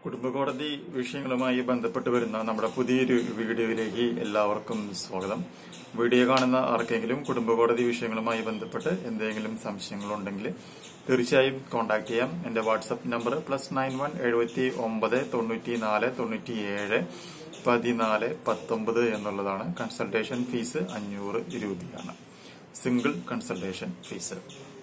കുടുംബകോടതി വിഷയങ്ങളുമായി ബന്ധപ്പെട്ട് വരുന്ന നമ്മുടെ പുതിയൊരു വീഡിയോയിലേക്ക് എല്ലാവർക്കും സ്വാഗതം വീഡിയോ കാണുന്ന ആർക്കെങ്കിലും കുടുംബകോടതി വിഷയങ്ങളുമായി ബന്ധപ്പെട്ട് എന്തെങ്കിലും സംശയങ്ങളുണ്ടെങ്കിൽ തീർച്ചയായും കോൺടാക്ട് ചെയ്യാം എന്റെ WhatsApp number plus nine one എഴുപത്തി ഒമ്പത് തൊണ്ണൂറ്റി നാല് തൊണ്ണൂറ്റി ഏഴ് പതിനാല് പത്തൊമ്പത് എന്നുള്ളതാണ് കൺസൾട്ടേഷൻ ഫീസ് അഞ്ഞൂറ് രൂപയാണ് സിംഗിൾ കൺസൾട്ടേഷൻ ഫീസ്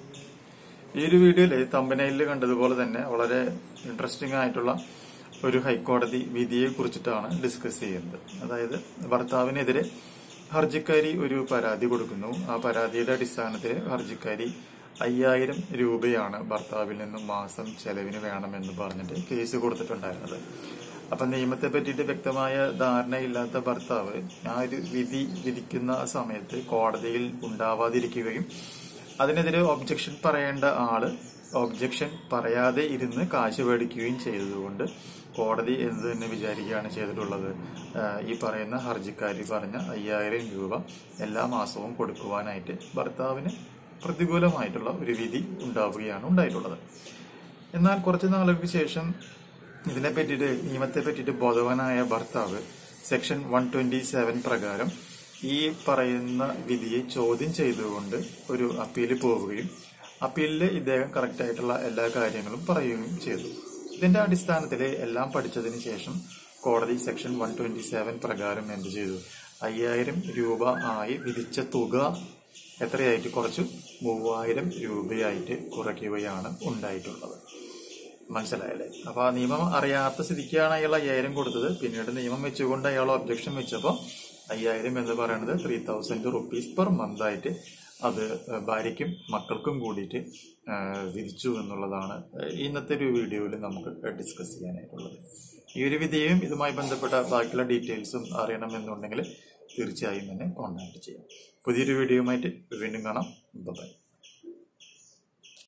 ഈ ഒരു വീഡിയോയില് തമ്പനയിൽ കണ്ടതുപോലെ തന്നെ വളരെ ഇൻട്രസ്റ്റിംഗ് ആയിട്ടുള്ള ഒരു ഹൈക്കോടതി വിധിയെ കുറിച്ചിട്ടാണ് ഡിസ്കസ് ചെയ്യുന്നത് അതായത് ഭർത്താവിനെതിരെ ഹർജിക്കാരി ഒരു പരാതി കൊടുക്കുന്നു ആ പരാതിയുടെ അടിസ്ഥാനത്തിൽ ഹർജിക്കാരി അയ്യായിരം രൂപയാണ് ഭർത്താവിൽ നിന്നും മാസം ചെലവിന് വേണമെന്ന് പറഞ്ഞിട്ട് കേസ് കൊടുത്തിട്ടുണ്ടായിരുന്നത് അപ്പൊ നിയമത്തെ പറ്റിയിട്ട് വ്യക്തമായ ധാരണയില്ലാത്ത ഭർത്താവ് ആ ഒരു വിധി വിധിക്കുന്ന സമയത്ത് കോടതിയിൽ ഉണ്ടാവാതിരിക്കുകയും അതിനെതിരെ ഒബ്ജക്ഷൻ പറയേണ്ട ആള് ഒബ്ജക്ഷൻ പറയാതെ ഇരുന്ന് കാശ് മേടിക്കുകയും ചെയ്തതുകൊണ്ട് കോടതി എന്ത് തന്നെ വിചാരിക്കുകയാണ് ചെയ്തിട്ടുള്ളത് ആഹ് ഈ പറയുന്ന ഹർജിക്കാരി പറഞ്ഞ അയ്യായിരം രൂപ എല്ലാ മാസവും കൊടുക്കുവാനായിട്ട് ഭർത്താവിന് പ്രതികൂലമായിട്ടുള്ള ഒരു വിധി ഉണ്ടാവുകയാണ് ഉണ്ടായിട്ടുള്ളത് എന്നാൽ കുറച്ചു നാളുകൾക്ക് ശേഷം ഇതിനെ പറ്റിയിട്ട് നിയമത്തെ പറ്റിയിട്ട് ബോധവാനായ ഭർത്താവ് സെക്ഷൻ വൺ ട്വന്റി സെവൻ പ്രകാരം ഈ പറയുന്ന വിധിയെ ചോദ്യം ചെയ്തുകൊണ്ട് ഒരു അപ്പീല് പോവുകയും അപ്പീലില് ഇദ്ദേഹം കറക്റ്റ് ആയിട്ടുള്ള എല്ലാ കാര്യങ്ങളും പറയുകയും ചെയ്തു ഇതിന്റെ അടിസ്ഥാനത്തിൽ എല്ലാം പഠിച്ചതിന് ശേഷം കോടതി സെക്ഷൻ വൺ ട്വന്റി സെവൻ പ്രകാരം എന്ത് ചെയ്തു അയ്യായിരം രൂപ ആയി വിധിച്ച തുക എത്രയായിട്ട് കുറച്ചു മൂവായിരം രൂപയായിട്ട് കുറയ്ക്കുകയാണ് ഉണ്ടായിട്ടുള്ളത് മനസ്സിലായല്ലേ അപ്പൊ ആ നിയമം അറിയാത്ത സ്ഥിതിക്കാണ് അയാൾ അയ്യായിരം കൊടുത്തത് പിന്നീട് നിയമം വെച്ചുകൊണ്ട് അയാൾ ഒബ്ജക്ഷൻ വെച്ചപ്പോൾ അയ്യായിരം എന്ന് പറയുന്നത് three thousand rupees per month ആയിട്ട് അത് ഭാര്യയ്ക്കും മക്കൾക്കും കൂടിയിട്ട് ആ, വിധിച്ചു എന്നുള്ളതാണ് ഇന്നത്തെ ഒരു വീഡിയോയിൽ നമുക്ക് ഡിസ്കസ് ചെയ്യാനായിട്ടുള്ളത് ഈ ഒരു വിധിയും ഇതുമായി ബന്ധപ്പെട്ട ബാക്കിയുള്ള ഡീറ്റെയിൽസും അറിയണമെന്നുണ്ടെങ്കിൽ തീർച്ചയായും എന്നെ കോൺടാക്ട് ചെയ്യാം പുതിയൊരു വീഡിയോയുമായിട്ട് വീണ്ടും കാണാം ബൈ